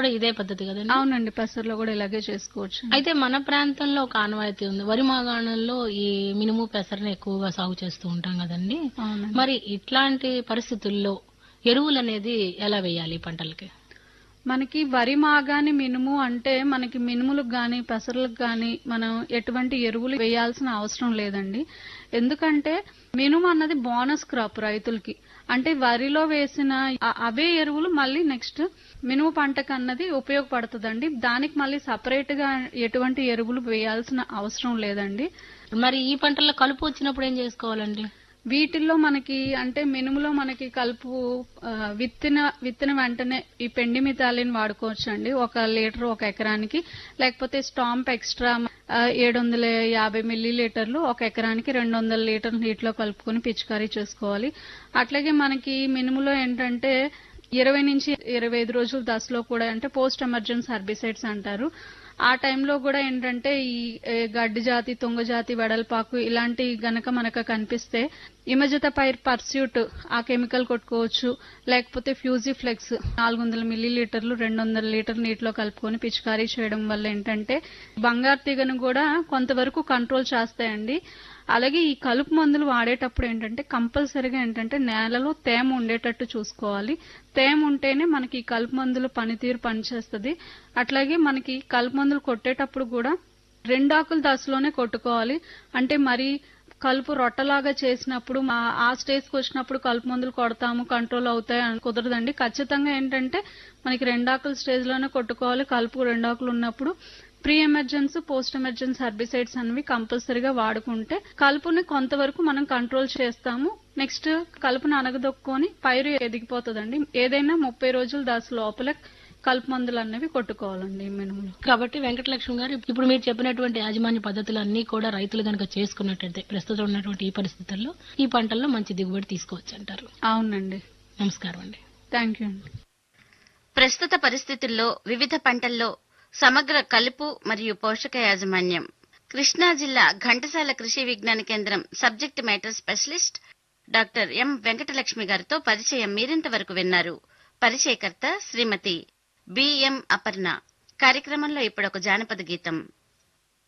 కూడా ఇదే పద్ధతి కదండి అవునండి పెసర్లో కూడా ఇలాగే చేసుకోవచ్చు అయితే మన ప్రాంతంలో ఒక ఆనవాయితీ ఉంది వరి మాగాణంలో ఈ మినుము పెసరని ఎక్కువగా సాగు చేస్తూ ఉంటాం కదండి అవునండి మరి ఇట్లాంటి పరిస్థితుల్లో ఎరువులు అనేది ఎలా వేయాలి ఈ పంటలకి మనకి వరి మాగాని మినుము అంటే మనకి మినుములకు గాని పెసర్లకు గాని మనం ఎటువంటి ఎరువులు వేయాల్సిన అవసరం లేదండి ఎందుకంటే మినుము అన్నది బోనస్ క్రాప్ రైతులకి అంటే వరిలో వేసిన ఆ- అవే ఎరువులు మళ్ళీ నెక్స్ట్ మినుము పంటకు అన్నది ఉపయోగపడుతుందండి దానికి మళ్ళీ సపరేట్ గా ఎటువంటి ఎరువులు వేయాల్సిన అవసరం లేదండి మరి ఈ పంటల్లో కలుపు వచ్చినప్పుడు ఏం చేసుకోవాలండి వీటిల్లో మనకి అంటే మినుములో మనకి కలుపు ఆ, విత్తిన విత్తిన వెంటనే ఈ పెండి మితాలిని వాడుకోవచ్చు అండి ఒక లీటర్ ఒక ఎకరానికి లేకపోతే స్టాంప్ ఎక్స్ట్రా ఏడు వందల యాభై మిల్లీ లీటర్లు ఒక ఎకరానికి రెండు వందల లీటర్ నీటిలో కలుపుకొని పిచికారీ చేసుకోవాలి అట్లాగే మనకి మినుములో ఏంటంటే ఇరవై నుంచి ఇరవై ఐదు రోజుల దశలో కూడా అంటే పోస్ట్ ఎమర్జెన్సీ హర్బిసైడ్స్ అంటారు ఆ టైంలో కూడా ఏంటంటే ఈ ఏ, గడ్డి జాతి తుంగ జాతి వెడల్పాకు ఇలాంటి గనక మనకు కనిపిస్తే ఇమజత పైర్ పర్స్యూట్ ఆ కెమికల్ కొట్టుకోవచ్చు లేకపోతే ఫ్యూజీ ఫ్లెక్స్ నాలుగు వందల మిల్లీ లీటర్లు రెండు వందల లీటర్ నీటిలో కలుపుకొని పిచికారీ చేయడం వల్ల ఏంటంటే బంగారు తీగను కూడా కొంతవరకు కంట్రోల్ చేస్తాయండి అలాగే ఈ కలుపు మందులు వాడేటప్పుడు ఏంటంటే కంపల్సరీగా ఏంటంటే నేలలో తేమ ఉండేటట్టు చూసుకోవాలి తేమ ఉంటేనే మనకి ఈ కలుపు మందులు పనితీరు పనిచేస్తుంది అట్లాగే మనకి కలుపు మందులు కొట్టేటప్పుడు కూడా రెండాకుల దశలోనే కొట్టుకోవాలి అంటే మరి కలుపు రొట్టలాగా చేసినప్పుడు మా- ఆ స్టేజ్కి వచ్చినప్పుడు కలుపు మందులు కొడతాము కంట్రోల్ అవుతాయి అని కుదరదండి ఖచ్చితంగా ఏంటంటే మనకి రెండాకుల స్టేజ్ లోనే కొట్టుకోవాలి కలుపు రెండాకులు ఉన్నప్పుడు pre emergency post emergency herbicides అనేవి కంపల్సరీగా వాడుకుంటే కలుపుని కొంతవరకు మనం కంట్రోల్ చేస్తాము నెక్స్ట్ కలుపుని అనగదొక్కుని పైరు ఎదిగిపోతుందండి ఏదైనా ముప్పై రోజుల దశ లోపల కలుపు మందులు అనేవి కొట్టుకోవాలండి మినుములు కాబట్టి వెంకటలక్ష్మి గారు ఇప్పుడు మీరు చెప్పినటువంటి యాజమాన్య పద్ధతులు అన్ని కూడా రైతులు గనక చేసుకున్నట్టయితే ప్రస్తుతం ఉన్నటువంటి ఈ పరిస్థితుల్లో ఈ పంటల్లో మంచి దిగుబడి తీసుకోవచ్చు అంటారు అవునండి నమస్కారం అండి థ్యాంక్ యూ అండి ప్రస్తుత పరిస్థితుల్లో వివిధ పంటల్లో సమగ్ర కలుపు మరియు పోషక యాజమాన్యం కృష్ణా జిల్లా Ghantasala Krishi Vigyan Kendra subject matter specialist doctor M Venkatalakshmi గారితో పరిచయం మీరింతవరకు విన్నారు పరిచయకర్త శ్రీమతి బిఎం అపర్ణ కార్యక్రమంలో ఇప్పుడొక జానపద గీతం